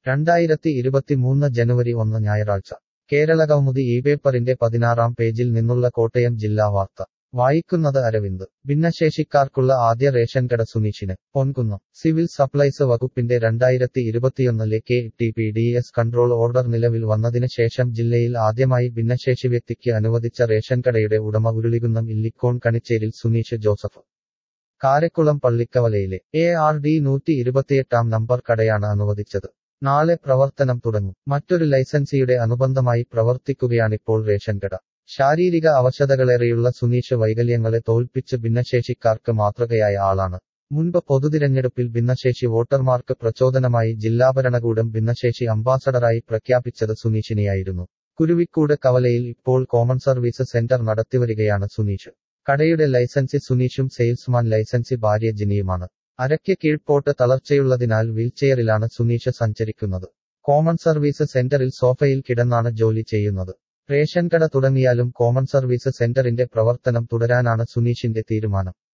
രണ്ടായിരത്തി ഇരുപത്തിമൂന്ന് ജനുവരി ഒന്ന് ഞായറാഴ്ച കേരള കൗമുദി ഈ പേപ്പറിന്റെ പതിനാറാം പേജിൽ നിന്നുള്ള കോട്ടയം ജില്ലാ വാർത്ത വായിക്കുന്നത് അരവിന്ദ് ഭിന്നശേഷിക്കാർക്കുള്ള ആദ്യ റേഷൻ കട സുനീഷിന് പൊൻകുന്നം സിവിൽ സപ്ലൈസ് വകുപ്പിന്റെ രണ്ടായിരത്തി ഇരുപത്തിയൊന്നിലെ K T P D S control order നിലവിൽ വന്നതിന് ശേഷം ജില്ലയിൽ ആദ്യമായി ഭിന്നശേഷി വ്യക്തിക്ക് അനുവദിച്ച റേഷൻ കടയുടെ ഉടമ ഉരുളികുന്നം ഇല്ലിക്കോൺ കണിച്ചേരിൽ സുനീഷ് ജോസഫ് കാരക്കുളം പള്ളിക്കവലയിലെ എ ആർ ഡി നൂറ്റി ഇരുപത്തിയെട്ടാം നമ്പർ കടയാണ് അനുവദിച്ചത് നാളെ പ്രവർത്തനം തുടങ്ങും മറ്റൊരു ലൈസൻസിയുടെ അനുബന്ധമായി പ്രവർത്തിക്കുകയാണിപ്പോൾ റേഷൻ കട ശാരീരിക അവശതകളേറെയുള്ള സുനീഷ് വൈകല്യങ്ങളെ തോൽപ്പിച്ച് ഭിന്നശേഷിക്കാർക്ക് മാതൃകയായ ആളാണ് മുൻപ് പൊതുതിരഞ്ഞെടുപ്പിൽ ഭിന്നശേഷി വോട്ടർമാർക്ക് പ്രചോദനമായി ജില്ലാ ഭരണകൂടം ഭിന്നശേഷി അംബാസഡറായി പ്രഖ്യാപിച്ചത് സുനീഷിനെയായിരുന്നു കുരുവിക്കൂട് കവലയിൽ ഇപ്പോൾ കോമൺ സർവീസ് സെന്റർ നടത്തിവരികയാണ് സുനീഷ് കടയുടെ ലൈസൻസി സുനീഷും സെയിൽസ്മാൻ ലൈസൻസി ഭാര്യ ജിനിയുമാണ് അരയ്ക്ക് കീഴ്പോട്ട് തളർച്ചയുള്ളതിനാൽ വീൽചെയറിലാണ് സുനീഷ് സഞ്ചരിക്കുന്നത് കോമൺ സർവീസ് സെന്ററിൽ സോഫയിൽ കിടന്നാണ് ജോലി ചെയ്യുന്നത് റേഷൻ കട തുടങ്ങിയാലും കോമൺ സർവീസ് സെന്ററിന്റെ പ്രവർത്തനം തുടരാനാണ് സുനീഷിന്റെ തീരുമാനം